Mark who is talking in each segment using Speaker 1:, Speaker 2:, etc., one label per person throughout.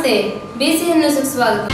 Speaker 1: నమస్తే బీసీఎన్ న్యూస్కు స్వాగతం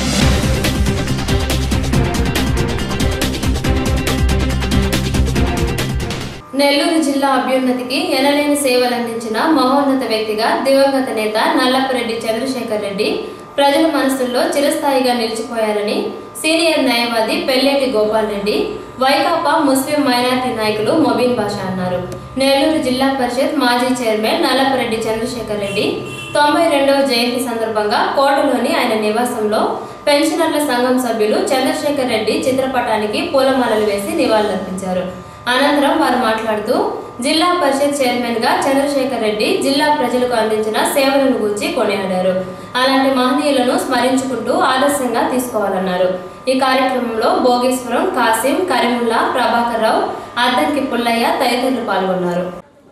Speaker 1: నెల్లూరు జిల్లా అభ్యున్నతికి ఎనలేని సేవలు అందించిన మహోన్నత వ్యక్తిగా దివంగత నేత నల్లపరెడ్డి చంద్రశేఖర్ రెడ్డి ప్రజల మనసుల్లో చిరస్థాయిగా నిలిచిపోయారని సీనియర్ న్యాయవాది పెల్లేటి గోపాల్ రెడ్డి వైకాపా ముస్లిం మైనార్టీ నాయకులు మొబీన్ బాషా అన్నారు నెల్లూరు జిల్లా పరిషత్ మాజీ చైర్మన్ నల్లపరెడ్డి చంద్రశేఖర్ రెడ్డి తొంభై రెండవ జయంతి సందర్భంగా కోటలోని ఆయన నివాసంలో పెన్షనర్ల సంఘం సభ్యులు చంద్రశేఖర్ రెడ్డి చిత్రపటానికి పూలమాలలు వేసి నివాళులర్పించారు అనంతరం వారు మాట్లాడుతూ జిల్లా పరిషత్ చైర్మన్ గా చంద్రశేఖర్ రెడ్డి జిల్లా ప్రజలకు అందించిన సేవలను గురించి కొనియాడారు అలాంటి మహనీయులను స్మరించుకుంటూ ఆదర్శంగా తీసుకోవాలన్నారు ఈ కార్యక్రమంలో భోగేశ్వరం కాసిం కరీముల్లా ప్రభాకర్ రావు అద్దంకి పుల్లయ్య తదితరులు పాల్గొన్నారు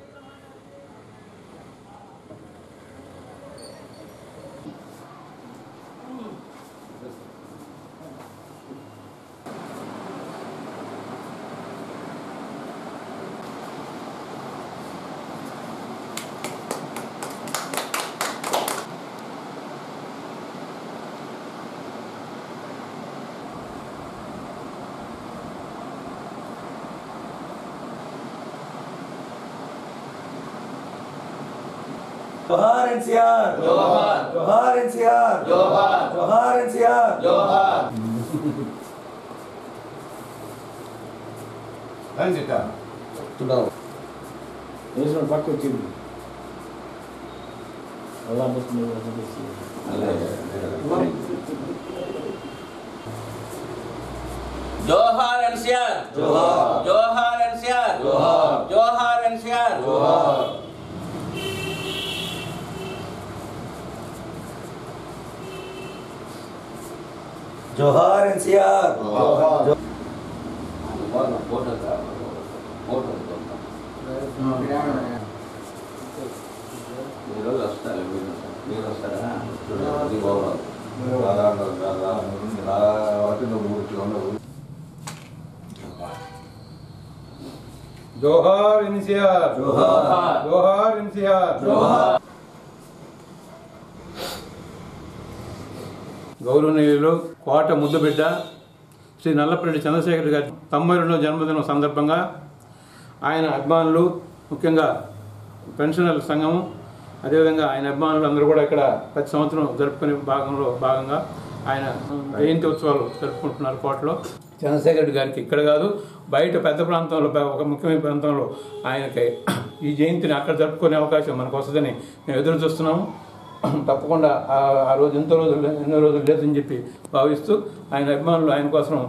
Speaker 2: జోహార్ ఎన్టీఆర్
Speaker 3: జోహార్.
Speaker 2: జోహార్ ఎన్టీఆర్
Speaker 3: జోహార్.
Speaker 2: జోహార్ ఎన్టీఆర్
Speaker 3: జోహార్
Speaker 4: రంజిత
Speaker 5: వేసిన పక్క వచ్చింది అలా పోతుంది
Speaker 3: జోహార్ ఎన్సిఆర్
Speaker 2: జోహార్.
Speaker 3: జోహార్ ఎన్సిఆర్
Speaker 2: జోహార్.
Speaker 3: జోహార్ ఎన్సిఆర్
Speaker 2: జోహార్ జోహార్ ఎన్టీఆర్
Speaker 3: ఈరోజు వస్తారు మీరు మీరు వస్తారా ఇది
Speaker 4: జోహార్ ఎన్సీఆర్
Speaker 2: జోహార్.
Speaker 4: జోహార్ ఎన్సీఆర్
Speaker 2: జోహార్
Speaker 4: గౌరవనీయులు కోట ముద్దుబిడ్డ శ్రీ నల్లపరెడ్డి చంద్రశేఖర్ గారి తొంభై రెండవ జన్మదినం సందర్భంగా ఆయన అభిమానులు ముఖ్యంగా పెన్షనర్ల సంఘము అదేవిధంగా ఆయన అభిమానులు అందరూ కూడా ఇక్కడ ప్రతి సంవత్సరం జరుపుకునే భాగంలో భాగంగా ఆయన జయంతి ఉత్సవాలు జరుపుకుంటున్నారు కోటలో చంద్రశేఖర్ రెడ్డి గారికి ఇక్కడ కాదు బయట పెద్ద ప్రాంతంలో పె- ఒక ముఖ్యమైన ప్రాంతంలో ఆయనకి ఈ జయంతిని అక్కడ జరుపుకునే అవకాశం మనకు వస్తుందని మేము ఎదురు చూస్తున్నాము తప్పకుండా ఆ- ఆ రోజు ఎంతో రోజులు ఎన్నో రోజులు లేదని చెప్పి భావిస్తూ ఆయన అభిమానులు ఆయన కోసం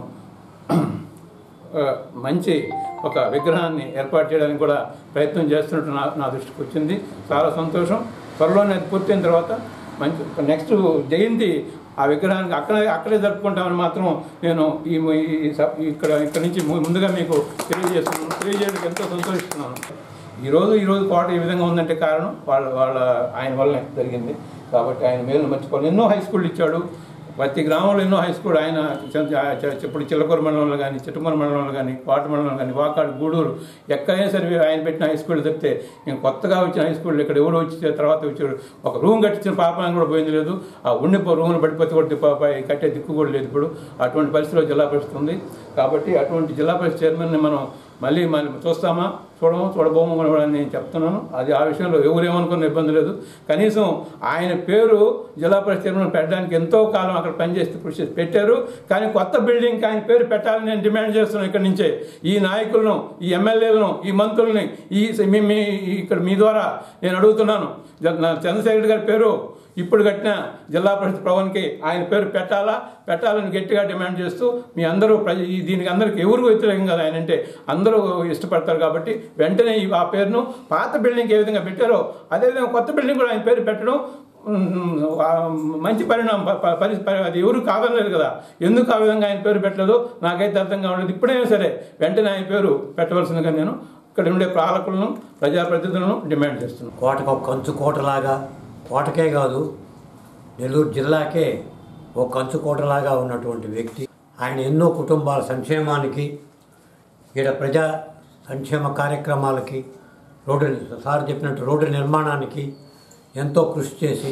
Speaker 4: ఆ, మంచి ఒక విగ్రహాన్ని ఏర్పాటు చేయడానికి కూడా ప్రయత్నం చేస్తున్నట్టు నా నా దృష్టికి వచ్చింది చాలా సంతోషం త్వరలోనే అది పూర్తయిన తర్వాత మంచి నెక్స్ట్ జయంతి ఆ విగ్రహానికి అక్కడే అక్కడే జరుపుకుంటామని మాత్రం నేను ఈ ఈ స- ఇక్కడ ఇక్కడ నుంచి ము- ముందుగా మీకు తెలియజేస్తున్నాను తెలియజేయడానికి ఎంతో సంతోషిస్తున్నాను ఈరోజు ఈరోజు కోట ఈ విధంగా ఉందంటే కారణం వాళ్ళ వాళ్ళ ఆయన వల్లనే జరిగింది కాబట్టి ఆయన మేలు మర్చిపోవాలి ఎన్నో హై స్కూళ్ళు ఇచ్చాడు ప్రతి గ్రామంలో ఎన్నో హై స్కూల్ ఆయన చ- చ- చ- ఇప్పుడు చిల్లకూరు మండలంలో కానీ చిట్టుమూరు మండలంలో కానీ కోట మండలంలో కానీ వాకాడు గూడూరు ఎక్కడైనా సరే ఆయన పెట్టిన హై స్కూల్ తప్పితే నేను కొత్తగా వచ్చిన హై స్కూల్ ఇక్కడ ఎవరు వచ్చి తర్వాత వచ్చాడు ఒక రూమ్ కట్టించిన పాపాన్ని కూడా పోయింది లేదు ఆ ఉండిపో రూమ్లు పడిపోతే కూడా దిక్కు- పై కట్టే దిక్కు కూడా లేదు ఇప్పుడు అటువంటి పరిస్థితిలో జిల్లా పరిస్థితి ఉంది కాబట్టి అటువంటి జిల్లా పరిషత్ చైర్మన్ని మనం మళ్ళీ మళ్ళీ చూస్తామా చూడము చూడబోము కూడా అని నేను చెప్తున్నాను అది ఆ విషయంలో ఎవరేమనుకున్న ఇబ్బంది లేదు కనీసం ఆయన పేరు జిల్లా పరిషత్ చైర్మన్ పెట్టడానికి ఎంతో కాలం అక్కడ పనిచేస్తే కృషి చేసి పెట్టారు కానీ కొత్త బిల్డింగ్కి ఆయన పేరు పెట్టాలని నేను డిమాండ్ చేస్తున్నాను ఇక్కడి నుంచే ఈ నాయకులను ఈ ఎమ్మెల్యేలను ఈ మంత్రుల్ని ఈ మీ మీ ఇక్కడ మీ ద్వారా నేను అడుగుతున్నాను జ- నా చంద్రశేఖర్ గారి పేరు ఇప్పుడు కట్టిన జిల్లా పరిషత్ భవన్కి ఆయన పేరు పెట్టాలా పెట్టాలని గట్టిగా డిమాండ్ చేస్తూ మీ అందరూ ప్రజ ఈ దీనికి అందరికి ఎవరు వ్యతిరేకం కదా ఆయన అంటే అందరూ ఇష్టపడతారు కాబట్టి వెంటనే ఈ ఆ పేరును పాత బిల్డింగ్ ఏ విధంగా పెట్టారో అదేవిధంగా కొత్త బిల్డింగ్ కూడా ఆయన పేరు పెట్టడం ఉమ్, ఆ, మంచి పరిణామం ప- ప- పరి పరి- అది ఎవరు కాదనలేదు కదా ఎందుకు ఆ విధంగా ఆయన పేరు పెట్టలేదు నాకైతే అర్థం కావట్లేదు ఇప్పుడైనా సరే వెంటనే ఆయన పేరు పెట్టవలసిందిగా నేను ఇక్కడ ఉండే పాలకులను ప్రజాప్రతినిధులను డిమాండ్ చేస్తున్నాను
Speaker 5: కోటకు ఒక కంచు కోటలాగా కోటకే కాదు నెల్లూరు జిల్లాకే ఒక కంచు కోటలాగా ఉన్నటువంటి వ్యక్తి ఆయన ఎన్నో కుటుంబాల సంక్షేమానికి ఇక్కడ ప్రజా సంక్షేమ కార్యక్రమాలకి రోడ్డు సార్ చెప్పినట్టు రోడ్డు నిర్మాణానికి ఎంతో కృషి చేసి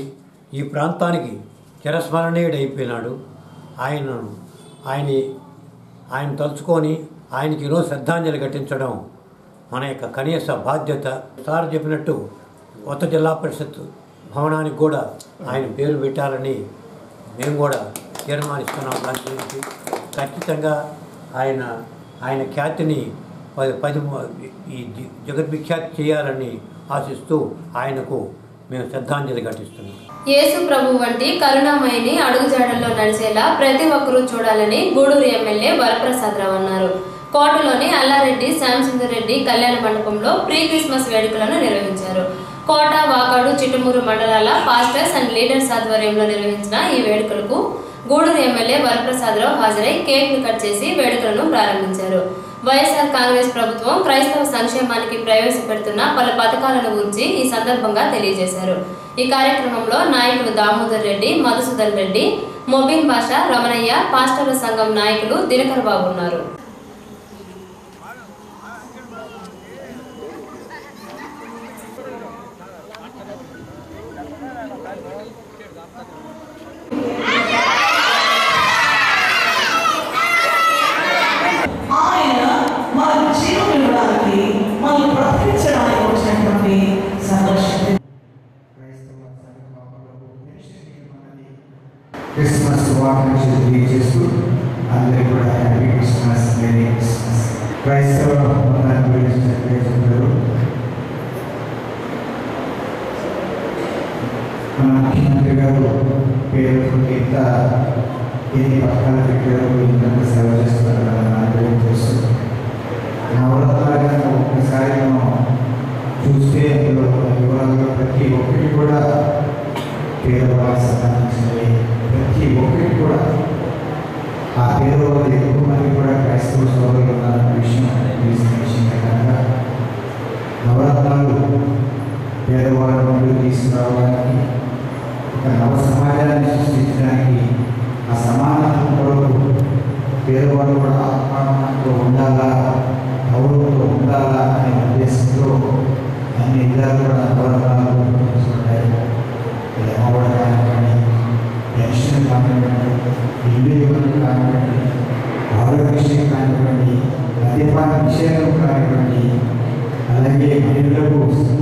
Speaker 5: ఈ ప్రాంతానికి చిరస్మరణీయుడైపోయినాడు ఆయనను ఆయన ఆయన తలుచుకొని ఆయనకి ఈరోజు శ్రద్ధాంజలి ఘటించడం మన యొక్క కనీస బాధ్యత సార్ చెప్పినట్టు కొత్త జిల్లా పరిషత్ భవనానికి కూడా ఆయన పేరు పెట్టాలని మేము కూడా తీర్మానిస్తున్నాం దాని గురించి ఖచ్చితంగా ఆయన ఆయన ఖ్యాతిని పది పది మ- ఈ జ- జగద్విఖ్యాతి చేయాలని ఆశిస్తూ ఆయనకు మేము శ్రద్ధాంజలి ఘటిస్తున్నాం
Speaker 1: యేసు ప్రభు వంటి కరుణామయిని అడుగుజాడల్లో నడిచేలా ప్రతి ఒక్కరూ చూడాలని గూడూరు ఎమ్మెల్యే వరప్రసాదరావు అన్నారు కోటలోని అల్లారెడ్డి శ్యామసుందర్ రెడ్డి కళ్యాణ మండపంలో ప్రీ క్రిస్మస్ వేడుకలను నిర్వహించారు కోట వాకాడు చిట్టుమూరు మండలాల పాస్టర్స్ అండ్ లీడర్స్ ఆధ్వర్యంలో నిర్వహించిన ఈ వేడుకలకు గూడూరు ఎమ్మెల్యే వరప్రసాదరావు హాజరై కేక్ ను కట్ చేసి వేడుకలను ప్రారంభించారు వైఎస్ఆర్ కాంగ్రెస్ ప్రభుత్వం క్రైస్తవ సంక్షేమానికి ప్రవేశపెడుతున్న పలు పథకాలను గురించి ఈ సందర్భంగా తెలియజేశారు ఈ కార్యక్రమంలో నాయకులు దామోదర్ రెడ్డి మధుసూదన్ రెడ్డి మొబిన్ భాష రమణయ్య పాస్టర్ల సంఘం నాయకులు దినకర్ బాబు ఉన్నారు
Speaker 6: ఆయన మన జీవం ఇవ్వడానికి మనల్ని బ్రతికించడానికి వచ్చినటువంటి సంఘర్షణ
Speaker 7: క్రిస్మస్ శుభాకాంక్షలు తెలియజేస్తూ అందరికీ కూడా హ్యాపీ క్రిస్మస్ మెరీ క్రిస్మస్ క్రైస్తవ మతాన్ని గురించి చెప్పారు మన ముఖ్యమంత్రి గారు పేరుకు ఇంత ఎన్ని పథకాలు పెట్టారు ఇంత సేవ చేస్తున్నారు కదా అందరికీ తెలుసు నవరత్నాలు ఒక్కసారి మనం చూస్తే అందులో వివరాలుగా ప్రతి ఒక్కటి కూడా పేదవాళ్ళకి సంబంధించినవి ప్రతి ఒక్కటి కూడా ఆ పేదవాళ్ళు ఎక్కువ మంది కూడా క్రైస్తవ సోదరులు ఉన్నారన్న విషయం తెలిసిన విషయమే కనుక నవరత్నాలు పేదవాళ్ళ నుండి తీసుకురావడానికి ఒక నవ సమాజాన్ని సృష్టించడానికి ఆ సమానత్వం కొరకు పేదవాళ్ళు కూడా ఆత్మానంతో ఉండాలా గౌరవంతో ఉండాలా అనే ఉద్దేశంతో అన్ని విధాలు కూడా నవరత్నాలు రూపొందించబడ్డాయి ఇది అమ్మఒడి కానివ్వండి పెన్షన్ కానివ్వండి ఇల్లు ఇవ్వడం కానివ్వండి ఆరోగ్యశ్రీ కానివ్వండి మద్యపాన నిషేధం కానివ్వండి అలాగే మహిళలకు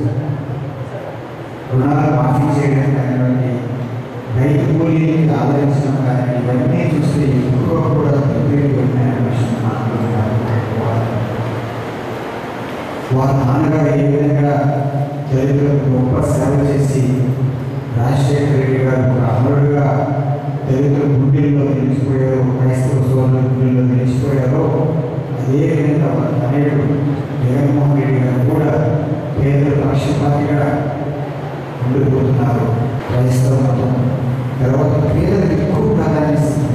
Speaker 7: రుణాలు మాఫీ చేయడం కానివ్వండి రైతు కూలీని ఆదరించడం కానివ్వండి ఇవన్నీ చూస్తే ఎక్కువ కూడా దగ్గరికి ఉన్నాయన్న విషయం మాట్లాడుతున్నారు వారి నాన్నగారు ఏ విధంగా దళితులకు గొప్ప సేవ చేసి రాజశేఖర రెడ్డి గారు ఒక అమరుడుగా దళితుల గుండెల్లో నిలిచిపోయారు క్రైస్తవ సోదరుల గుండెల్లో నిలిచిపోయారో అదే విధంగా వారి తనయుడు జగన్మోహన్ రెడ్డి గారు కూడా పేదల పక్షపాతిగా ఉండిపోతున్నారు క్రైస్తవ మతం తర్వాత పేదలకు ఎక్కువ ప్రాధాన్యత ఇస్తుంది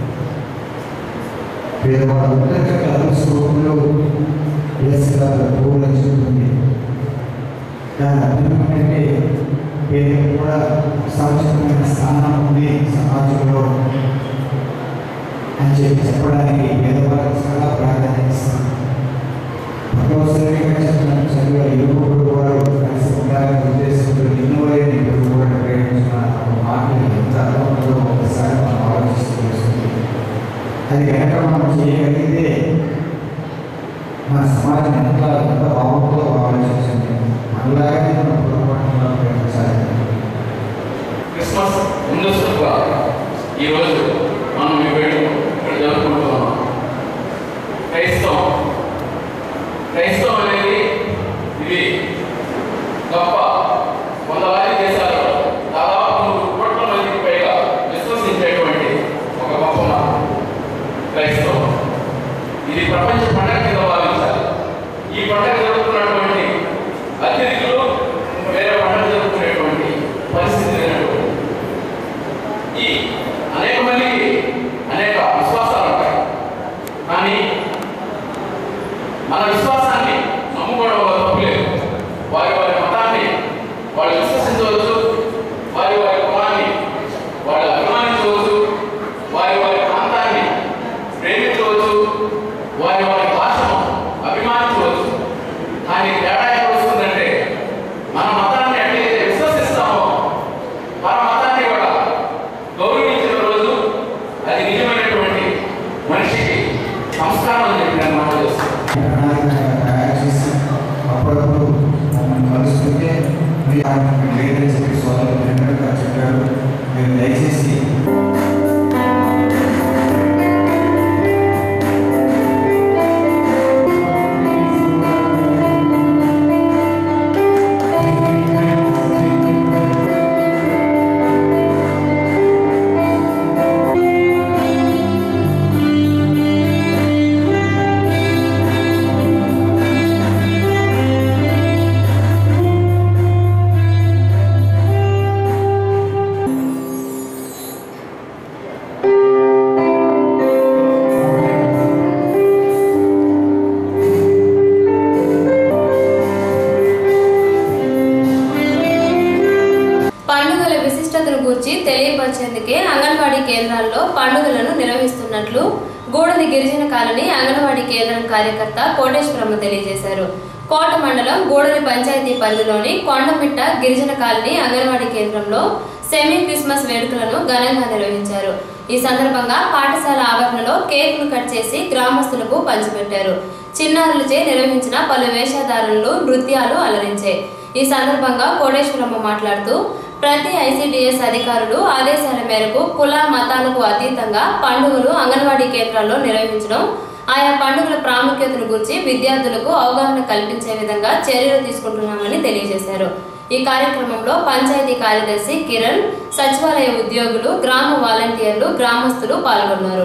Speaker 7: పేదవాళ్ళందరికీ కలుసు రూపంలో వేసుకాల పూలు చెప్తుంది దాని అర్థం ఏంటంటే పేదలకు కూడా సముచితమైన స్థానం ఉంది సమాజంలో అని చెప్పి చెప్పడానికి పేదవాళ్ళకి చాలా ప్రాధాన్యత ఇస్తాం భగవత్సరిగా చెప్పిన చదివే యువకుడు వారు కలిసి ఉండాలనే ఉద్దేశంతో ఎన్నో ఇప్పుడు కూడా ప్రయోగించిన ఒక మాటలు ఎంత అర్థంలో ఒకసారి మనం ఆలోచిస్తూ తెలుస్తుంది అది కనుక మనం చేయగలిగితే మన సమాజం ఎంత ఎంత బాగుంటుందో ఆలోచించండి మనలాగే మనం పొరపాటున ప్రయత్నించాలి
Speaker 8: క్రిస్మస్ ముందస్తుగా ఈరోజు మనం ఈ వేడుక ఇక్కడ జరుపుకుంటున్నాం క్రైస్తవం క్రైస్తవం అనేది ఇది గొప్ప వందలాది దేశాల్లో దాదాపు నూరు కోట్ల మందికి పైగా విశ్వసించేటువంటి ఒక గొప్ప మతం క్రైస్తవం ఇది ప్రపంచ పండగ కింద భావించాలి ఈ పండగ జరుపుకున్నటువంటి అతిథులు వేరే పండుగ జరుపుకునేటువంటి పరిస్థితి లేనటువంటి ఈ అనేక మందికి అనేక విశ్వాసాలు ఉంటాయి కానీ మన విశ్వాసాన్ని నమ్ముకోవడం వల్ల తప్పు లేదు వారి వారి మతాన్ని వాళ్ళు విశ్వసించవచ్చు వారి వారి కులాన్ని వాళ్ళు అభిమానించవచ్చు వారి వారి ప్రాంతాన్ని ప్రేమించవచ్చు వారి వారి భాషను అభిమానించవచ్చు కానీ తేడా ఎక్కడ వస్తుందంటే మన మతాన్ని ఎట్లయితే విశ్వసిస్తామో మన మతాన్ని
Speaker 7: కార్యక్రమం లేదని చెప్పి సోదరు వెంకట గారు చెప్పారు మీరు దయచేసి
Speaker 1: పండుగల విశిష్టతను గూర్చి తెలియపరిచేందుకే అంగన్వాడీ కేంద్రాల్లో పండుగలను నిర్వహిస్తున్నట్లు గూడలి గిరిజన కాలనీ అంగన్వాడీ కేంద్రం కార్యకర్త కోటేశ్వరమ్మ తెలియజేశారు కోట మండలం గూడలి పంచాయతీ పరిధిలోని కొండమిట్ట గిరిజన కాలనీ అంగన్వాడీ కేంద్రంలో సెమీ క్రిస్మస్ వేడుకలను ఘనంగా నిర్వహించారు ఈ సందర్భంగా పాఠశాల ఆవరణలో కేకులు కట్ చేసి గ్రామస్తులకు పంచిపెట్టారు చిన్నారులచే నిర్వహించిన పలు వేషధారణలు నృత్యాలు అలరించాయి ఈ సందర్భంగా కోటేశ్వరమ్మ మాట్లాడుతూ ప్రతి ఐసిడిఎస్ అధికారులు ఆదేశాల మేరకు కుల మతాలకు అతీతంగా పండుగలు అంగన్వాడీ కేంద్రాల్లో నిర్వహించడం ఆయా పండుగల ప్రాముఖ్యతను గురించి విద్యార్థులకు అవగాహన కల్పించే విధంగా చర్యలు తీసుకుంటున్నామని తెలియజేశారు ఈ కార్యక్రమంలో పంచాయతీ కార్యదర్శి కిరణ్ సచివాలయ ఉద్యోగులు గ్రామ వాలంటీర్లు గ్రామస్తులు పాల్గొన్నారు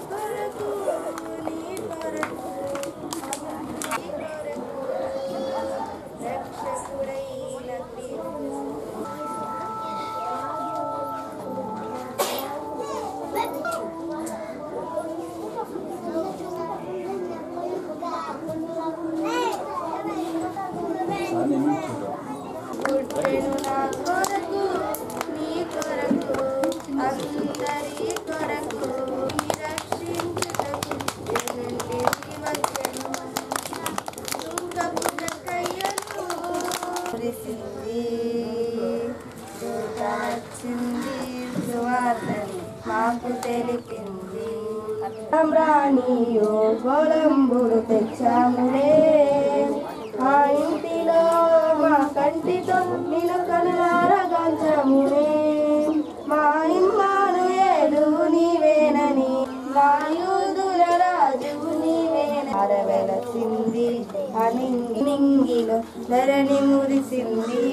Speaker 9: పుట్టెను నా కొరకు నీ కొరకు అందరి కొరకు నీ రక్షించుటకు ఎన్నుండి వచ్చెను దుఃఖపు జక్కయ్యను కురిసింది దూత వచ్చింది సువార్తని మాకు తెలిపింది రాణియో గోళంబుడు తెచ్చాములే ఆ ఇంటిలో మా కంటితో నిన్ను కనులారగాంచమునే మా ఇమ్మాను ఏలు నీవేనని మా యూదుల రాజు నీవేన అరవెలసింది అనింగి నింగిలో ధరణి మురిసింది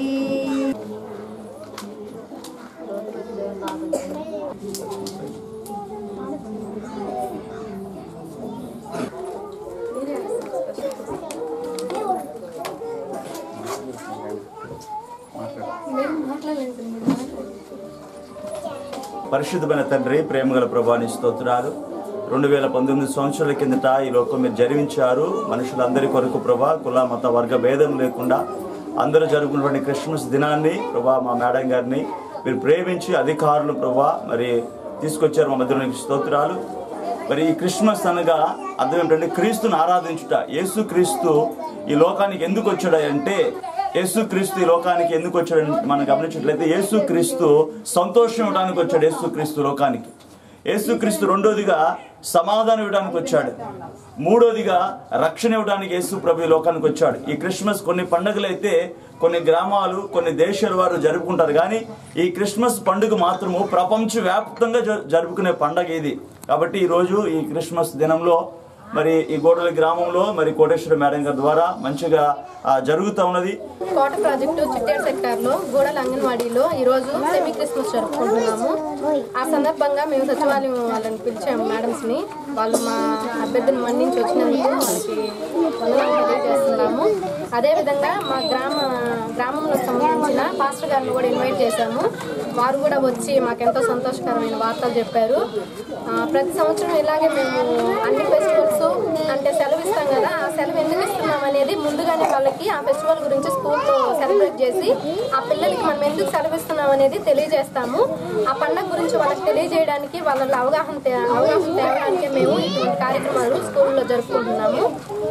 Speaker 2: పరిశుద్ధమైన తండ్రి ప్రేమగల ప్రభాని స్తోత్రాలు రెండు వేల పంతొమ్మిది సంవత్సరాల కిందట ఈ లోకం మీరు జరిగించారు మనుషులందరి కొరకు ప్రభా కుల మత వర్గ భేదం లేకుండా అందరూ జరుపుకున్నటువంటి క్రిస్మస్ దినాన్ని ప్రభా మా మేడం గారిని మీరు ప్రేమించి అధికారులు ప్రభా మరి తీసుకొచ్చారు మా మధ్యలోనికి స్తోత్రాలు మరి ఈ క్రిస్మస్ అనగా అర్థం ఏంటంటే క్రీస్తుని ఆరాధించుట యేసు క్రీస్తు ఈ లోకానికి ఎందుకు వచ్చాడు అంటే యేసు క్రీస్తు ఈ లోకానికి ఎందుకు వచ్చాడని మనం గమనించినట్లయితే యేసు క్రీస్తు సంతోషం ఇవ్వడానికి వచ్చాడు యేసు క్రీస్తు లోకానికి యేసు క్రీస్తు రెండోదిగా సమాధానం ఇవ్వడానికి వచ్చాడు మూడోదిగా రక్షణ ఇవ్వడానికి యేసు ప్రభు ఈ లోకానికి వచ్చాడు ఈ క్రిస్మస్ కొన్ని పండుగలు అయితే కొన్ని గ్రామాలు కొన్ని దేశాల వారు జరుపుకుంటారు కానీ ఈ క్రిస్మస్ పండుగ మాత్రము ప్రపంచవ్యాప్తంగా జ- జరుపుకునే పండగ ఇది కాబట్టి ఈరోజు ఈ క్రిస్మస్ దినంలో మరి ఈ గోడల గ్రామంలో మరి కోటేశ్వర మేడం గారి ద్వారా మంచిగా ఆ, జరుగుతూ ఉన్నది
Speaker 10: కోట ప్రాజెక్టు చిట్టేడు సెక్టార్లో గూడల అంగన్వాడీలో ఈరోజు సెమీ క్రిస్మస్ జరుపుకుంటున్నాము ఆ సందర్భంగా మేము సచివాలయం వాళ్ళని పిలిచాము మేడమ్స్ని వాళ్ళు మా అభ్యర్థిని మన్నించి వచ్చినందుకు వాళ్ళకి వందనాలు తెలియజేస్తున్నాము అదేవిధంగా మా గ్రామ గ్రామంలో సంబంధించిన పాస్టర్ గారిని కూడా ఇన్వైట్ చేశాము వారు కూడా వచ్చి మాకెంతో సంతోషకరమైన వార్తలు చెప్పారు ఆ, ప్రతి సంవత్సరం ఇలాగే మేము అన్ని ఫెస్టివల్స్ అంటే సెలవు ఇస్తాం కదా ఆ సెలవు ఎందుకు ఇస్తున్నాం అనేది ముందుగానే వాళ్ళకి ఆ ఫెస్టివల్ గురించి స్కూల్లో సెలబ్రేట్ చేసి ఆ పిల్లలకి మనం ఎందుకు సెలవు ఇస్తున్నాం అనేది తెలియజేస్తాము ఆ పండగ గురించి వాళ్ళకి తెలియజేయడానికి వాళ్ళ అవగాహన తే- అవగాహన తేవడానికి మేము ఇటువంటి కార్యక్రమాలు స్కూల్లో జరుపుకుంటున్నాము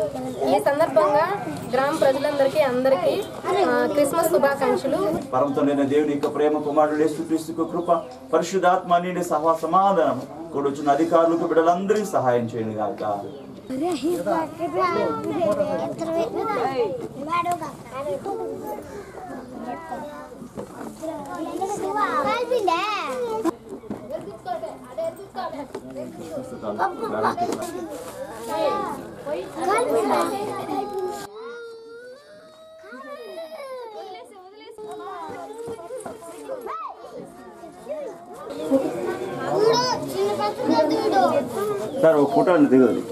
Speaker 10: ఈ సందర్భంగా గ్రామ ప్రజలందరికీ అందరికీ ఆ, క్రిస్మస్ శుభాకాంక్షలు
Speaker 2: పరమతో నేను దేవుని యొక్క ప్రేమ కుమారుడు యేసుక్రీస్తు కృప పరిశుద్ధాత్మ నీడి సహా సమాధానం కూడొచ్చిన అధికారులకు బిడ్డలందరికీ సహాయం చేయను గాక
Speaker 9: Hey.
Speaker 2: సార్ ఒక ఫోటో అండి దిగదు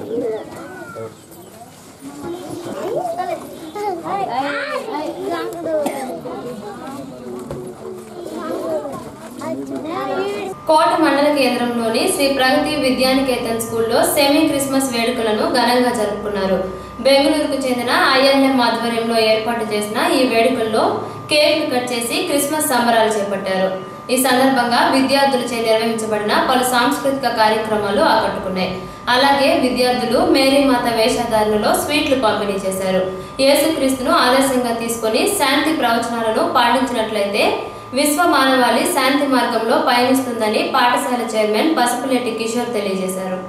Speaker 1: కోట మండల కేంద్రంలోని శ్రీ ప్రగతి విద్యానికేతన్ స్కూల్లో సెమీ క్రిస్మస్ వేడుకలను ఘనంగా జరుపుకున్నారు బెంగళూరుకు చెందిన ఐఎన్ఎం ఆధ్వర్యంలో ఏర్పాటు చేసిన ఈ వేడుకల్లో కేక్లు కట్ చేసి క్రిస్మస్ సంబరాలు చేపట్టారు ఈ సందర్భంగా విద్యార్థులచే నిర్వహించబడిన పలు సాంస్కృతిక కార్యక్రమాలు ఆకట్టుకున్నాయి అలాగే విద్యార్థులు మేరీమాత వేషధారణలో స్వీట్లు పంపిణీ చేశారు యేసుక్రీస్తును ఆదర్శంగా తీసుకొని శాంతి ప్రవచనాలను పాటించినట్లయితే విశ్వ మానవాళి శాంతి మార్గంలో పయనిస్తుందని పాఠశాల చైర్మన్ పసుపులెట్టి కిషోర్ తెలియజేశారు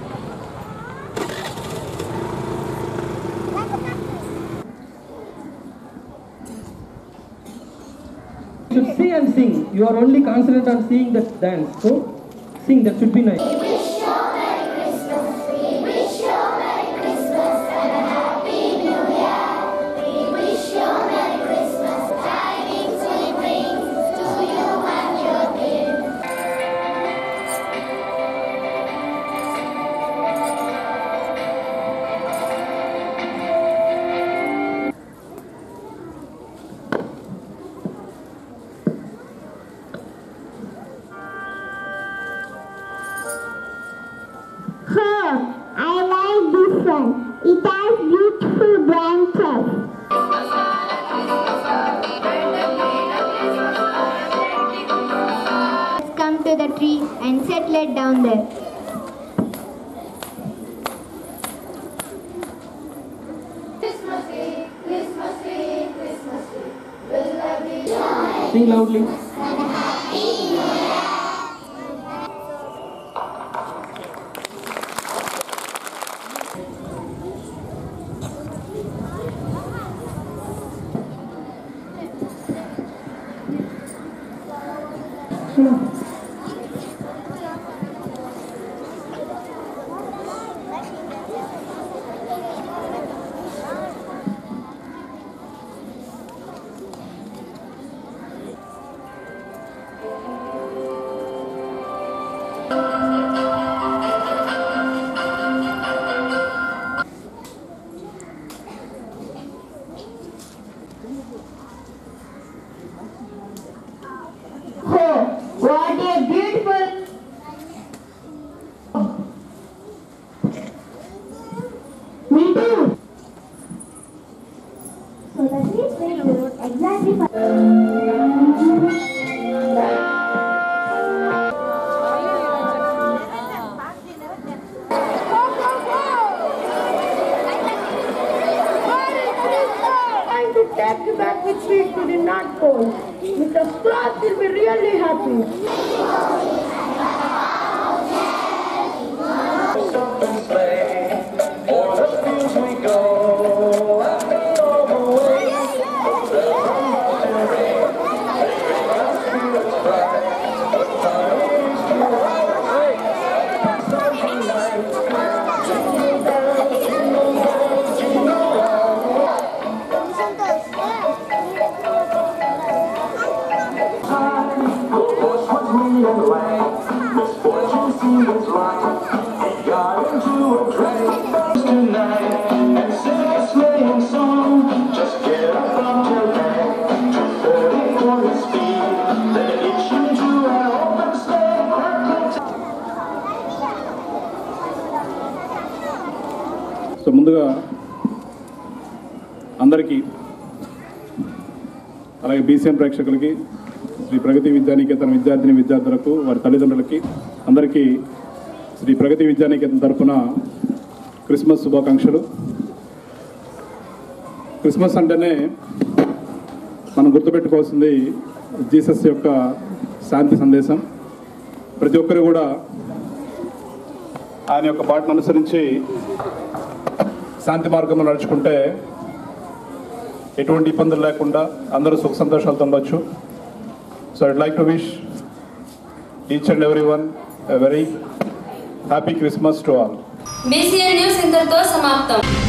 Speaker 11: You should see and sing. You are only concentrated on seeing the dance. So, sing. That should be nice.
Speaker 12: Oh, I like this one. It has beautiful branches. Let's come to the tree and settle it down there.
Speaker 11: Sing loudly.
Speaker 12: Oh, what a beautiful. Me too. So the tree is very good. Exactly. for-
Speaker 13: Trying to take you back with sweet to the North Pole. Mr. Scrooge will be really happy.
Speaker 4: So ముందుగా అందరికీ అలాగే BCM ప్రేక్షకులకి శ్రీ ప్రగతి విద్యానికేతన్ విద్యార్థిని విద్యార్థులకు వారి తల్లిదండ్రులకి అందరికీ శ్రీ ప్రగతి విద్యానికేతన్ తరఫున క్రిస్మస్ శుభాకాంక్షలు క్రిస్మస్ అంటేనే మనం గుర్తుపెట్టుకోవాల్సింది జీసస్ యొక్క శాంతి సందేశం ప్రతి ఒక్కరు కూడా ఆయన యొక్క బాటను అనుసరించి శాంతి మార్గంలో నడుచుకుంటే ఎటువంటి ఇబ్బందులు లేకుండా అందరూ సుఖ సంతోషాలతో ఉండొచ్చు so I'd like to wish
Speaker 14: each and everyone a very happy Christmas to all.
Speaker 1: BCN news ఇంతటితో సమాప్తం